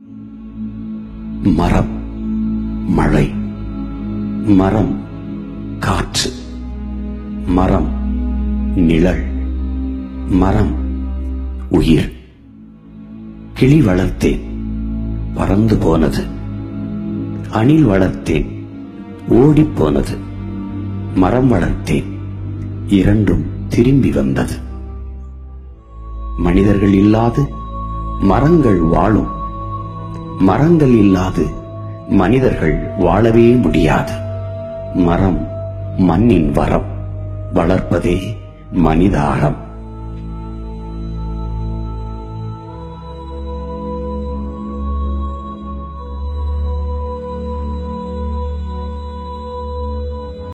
மரம் மழை மரம் காற்று மரம் நிழல் மரம் உயிர் கிளி வளர்த்தேன் பறந்து போனது அணில் வளர்த்தேன் ஓடிப் போனது மரம் வளர்த்தேன் இரண்டும் திரும்பி வந்தது மனிதர்கள் இல்லாது மரங்கள் வாழும் மரங்கள் இல்லாது மனிதர்கள் வாழவே முடியாது மரம் மண்ணின் வரம் வளர்ப்பதே மனித அறம்